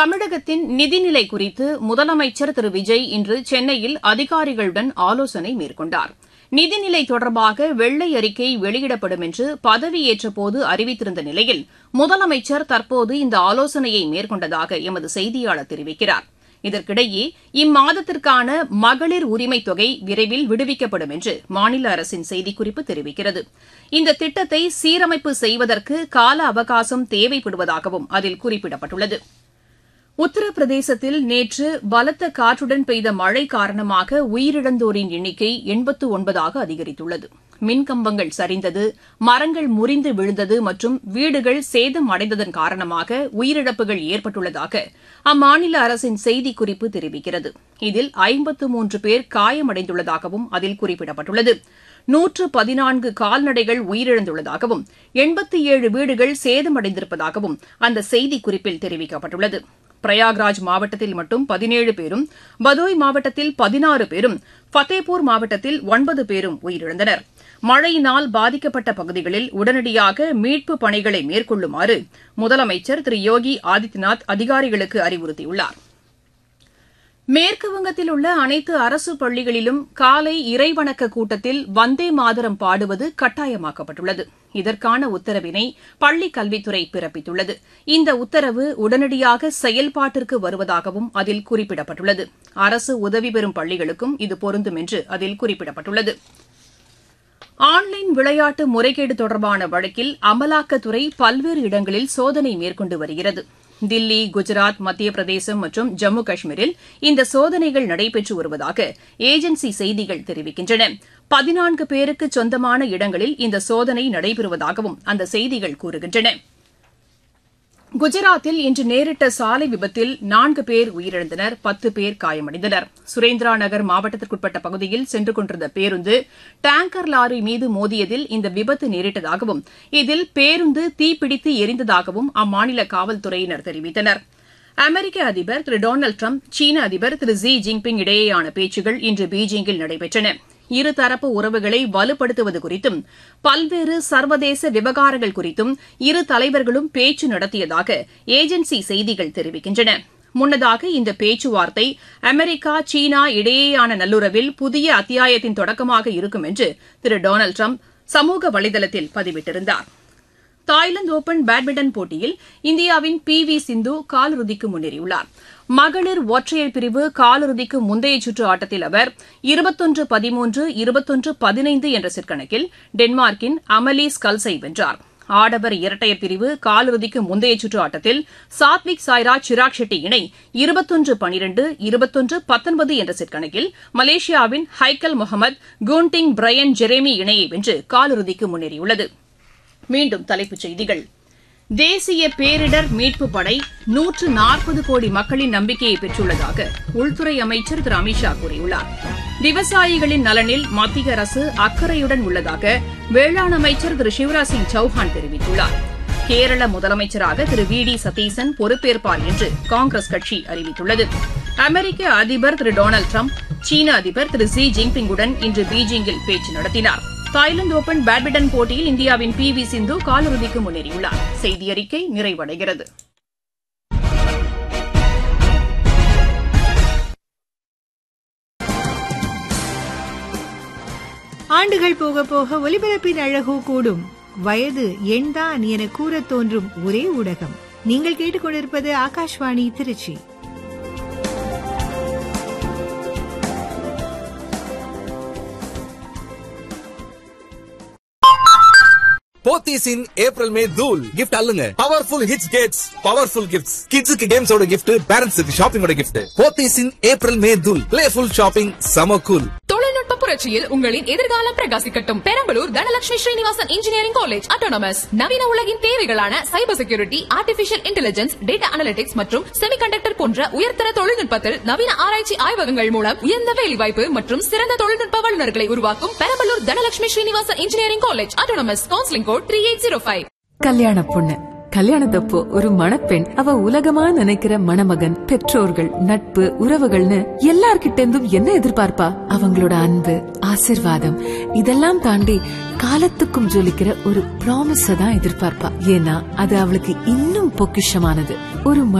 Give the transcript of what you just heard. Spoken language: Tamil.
தமிழகத்தின் நிதிநிலை குறித்து முதலமைச்சர் திரு விஜய் இன்று சென்னையில் அதிகாரிகளுடன் ஆலோசனை மேற்கொண்டார் நிதிநிலை தொடர்பாக வெள்ளை அறிக்கை வெளியிடப்படும் என்று பதவியேற்றபோது அறிவித்திருந்த நிலையில் முதலமைச்சர் தற்போது இந்த ஆலோசனையை மேற்கொண்டதாக எமது செய்தியாளர் தெரிவிக்கிறார் இதற்கிடையே இம்மாதத்திற்கான மகளிர் உரிமைத் தொகை விரைவில் விடுவிக்கப்படும் என்று மாநில அரசின் செய்திக்குறிப்பு தெரிவிக்கிறது இந்த திட்டத்தை சீரமைப்பு செய்வதற்கு கால அவகாசம் தேவைப்படுவதாகவும் அதில் குறிப்பிடப்பட்டுள்ளது உத்தரப்பிரதேசத்தில் நேற்று பலத்த காற்றுடன் பெய்த மழை காரணமாக உயிரிழந்தோரின் எண்ணிக்கை எண்பத்து ஒன்பதாக அதிகரித்துள்ளது மின்கம்பங்கள் சரிந்தது மரங்கள் முறிந்து விழுந்தது மற்றும் வீடுகள் சேதம் அடைந்ததன் காரணமாக உயிரிழப்புகள் ஏற்பட்டுள்ளதாக அம்மாநில அரசின் செய்திக்குறிப்பு தெரிவிக்கிறது இதில் ஐம்பத்து மூன்று பேர் காயமடைந்துள்ளதாகவும் அதில் குறிப்பிடப்பட்டுள்ளது நூற்று பதினான்கு கால்நடைகள் உயிரிழந்துள்ளதாகவும் எண்பத்தி ஏழு வீடுகள் சேதமடைந்திருப்பதாகவும் அந்த செய்திக்குறிப்பில் தெரிவிக்கப்பட்டுள்ளது பிரயாக்ராஜ் மாவட்டத்தில் மட்டும் பதினேழு பேரும் பதோய் மாவட்டத்தில் பதினாறு பேரும் ஃபத்தேபூர் மாவட்டத்தில் ஒன்பது பேரும் உயிரிழந்தனர் மழையினால் பாதிக்கப்பட்ட பகுதிகளில் உடனடியாக மீட்புப் பணிகளை மேற்கொள்ளுமாறு முதலமைச்சர் திரு யோகி ஆதித்யநாத் அதிகாரிகளுக்கு அறிவுறுத்தியுள்ளார் மேற்குவங்கத்தில் உள்ள அனைத்து அரசு பள்ளிகளிலும் காலை இறைவணக்க கூட்டத்தில் வந்தே மாதரம் பாடுவது கட்டாயமாக்கப்பட்டுள்ளது இதற்கான உத்தரவினை பள்ளிக் கல்வித்துறை பிறப்பித்துள்ளது இந்த உத்தரவு உடனடியாக செயல்பாட்டிற்கு வருவதாகவும் அதில் குறிப்பிடப்பட்டுள்ளது அரசு உதவி பெறும் பள்ளிகளுக்கும் இது பொருந்தும் என்று அதில் குறிப்பிடப்பட்டுள்ளது ஆன்லைன் விளையாட்டு முறைகேடு தொடர்பான வழக்கில் அமலாக்கத்துறை பல்வேறு இடங்களில் சோதனை மேற்கொண்டு வருகிறது தில்லி குஜராத் மத்திய பிரதேசம் மற்றும் ஜம்மு காஷ்மீரில் இந்த சோதனைகள் நடைபெற்று வருவதாக ஏஜென்சி செய்திகள் தெரிவிக்கின்றன பதினான்கு பேருக்கு சொந்தமான இடங்களில் இந்த சோதனை நடைபெறுவதாகவும் அந்த செய்திகள் கூறுகின்றன குஜராத்தில் இன்று நேரிட்ட சாலை விபத்தில் நான்கு பேர் உயிரிழந்தனர் பத்து பேர் காயமடைந்தனர் சுரேந்திரா நகர் மாவட்டத்திற்குட்பட்ட பகுதியில் சென்று கொண்டிருந்த பேருந்து டேங்கர் லாரி மீது மோதியதில் இந்த விபத்து நேரிட்டதாகவும் இதில் பேருந்து தீப்பிடித்து எரிந்ததாகவும் அம்மாநில காவல்துறையினர் தெரிவித்தனர் அமெரிக்க அதிபர் திரு டொனால்டு டிரம்ப் சீன அதிபர் திரு ஜி ஜின்பிங் இடையேயான பேச்சுகள் இன்று பீஜிங்கில் நடைபெற்றன இருதரப்பு உறவுகளை வலுப்படுத்துவது குறித்தும் பல்வேறு சர்வதேச விவகாரங்கள் குறித்தும் இரு தலைவர்களும் பேச்சு நடத்தியதாக ஏஜென்சி செய்திகள் தெரிவிக்கின்றன முன்னதாக இந்த பேச்சுவார்த்தை அமெரிக்கா சீனா இடையேயான நல்லுறவில் புதிய அத்தியாயத்தின் தொடக்கமாக இருக்கும் என்று திரு டொனால்டு டிரம்ப் சமூக வலைதளத்தில் பதிவிட்டிருந்தார் தாய்லாந்து ஒபன் பேட்மிண்டன் போட்டியில் இந்தியாவின் பி வி சிந்து காலிறுதிக்கு முன்னேறியுள்ளார் மகளிர் ஒற்றையர் பிரிவு காலிறுதிக்கு முந்தைய சுற்று ஆட்டத்தில் அவர் இருபத்தொன்று பதிமூன்று இருபத்தொன்று பதினைந்து என்ற செட் கணக்கில் டென்மார்க்கின் அமலி ஸ்கல்ஸை வென்றார் ஆடவர் இரட்டையர் பிரிவு காலிறுதிக்கு முந்தைய சுற்று ஆட்டத்தில் சாத்விக் சாய்ராஜ் சிராக் ஷெட்டி இணை இருபத்தொன்று பனிரெண்டு இருபத்தொன்று பத்தொன்பது என்ற செட் கணக்கில் மலேசியாவின் Haikal Muhammad Goonting Brian Jeremy இணையை வென்று காலிறுதிக்கு முன்னேறியுள்ளது மீண்டும் தலைப்புச் செய்திகள் தேசிய பேரிடர் மீட்புப் படை நூற்று நாற்பது கோடி மக்களின் நம்பிக்கையை பெற்றுள்ளதாக உள்துறை அமைச்சர் திரு அமித்ஷா கூறியுள்ளார் விவசாயிகளின் நலனில் மத்திய அரசு அக்கறையுடன் உள்ளதாக வேளாண் அமைச்சர் திரு சிவராஜ் சிங் சௌஹான் தெரிவித்துள்ளார் கேரள முதலமைச்சராக திரு வி டி சதீசன் பொறுப்பேற்பார் என்று காங்கிரஸ் கட்சி அறிவித்துள்ளது அமெரிக்க அதிபர் திரு டொனால்டு டிரம்ப் சீன அதிபர் திரு ஜி ஜின்பிங்குடன் இன்று பீஜிங்கில் பேச்சு நடத்தினார் தாய்லாந்து ஓபன் பேட்மிண்டன் போட்டியில் இந்தியாவின் பி வி சிந்து காலிறுதிக்கு முன்னேறியுள்ளார் செய்தி அறிக்கை நிறைவடைகிறது ஆண்டுகள் போக போக ஒலிபரப்பின் அழகு கூடும் வயது எண்தான் என கூறத் தோன்றும் ஒரே ஊடகம் நீங்கள் கேட்டுக்கொண்டிருப்பது Akashvani Tiruchi Pothys in April May தூல் கிஃப்ட் அல்லுங்க பவர்ஃபுல் ஹிட்ஸ் கேட்ஸ் பவர்ஃபுல் கிஃப்ட்ஸ் கிட்ஸுக்கு கேம்ஸோட கிஃப்ட் பேரண்ட்ஸுக்கு ஷாப்பிங்கோட gift Pothys in April May தூல் பிளேஃபுல் ஷாப்பிங் சம கூல் தொழில்நுட்ப புரட்சியில் உங்களின் எதிர்காலம் பிரகாசிக்கட்டும் Perambalur Dhanalakshmi Srinivasan engineering college autonomous நவீன உலகின் தேவைகளான cyber security artificial intelligence data analytics மற்றும் செமிகண்டக்டர் போன்ற உயர்தர தொழில்நுட்பத்தில் நவீன ஆராய்ச்சி ஆய்வகங்கள் மூலம் உயர்ந்த வேலைவாய்ப்பு மற்றும் சிறந்த தொழில்நுட்ப வல்லுநர்களை உருவாக்கும் Perambalur Dhanalakshmi Srinivasan engineering college autonomous counselling code three eight zero five கல்யாண பொண்ணு கல்யாணத்தப்போ ஒரு மணப்பெண் அவ உலகமா நினைக்கிற மணமகன் பெற்றோர்கள் நட்பு உறவுகள்னு எல்லார்கிட்ட இருந்தும் என்ன எதிர்பார்ப்பா அவங்களோட அன்பு ஆசிர்வாதம் இதெல்லாம் தாண்டி காலத்துக்கும் ஜொலிக்கிற ஒரு ப்ராமிஸ தான் எதிர்பார்ப்பா ஏன்னா அது அவளுக்கு இன்னும் பொக்கிஷமானது ஒரு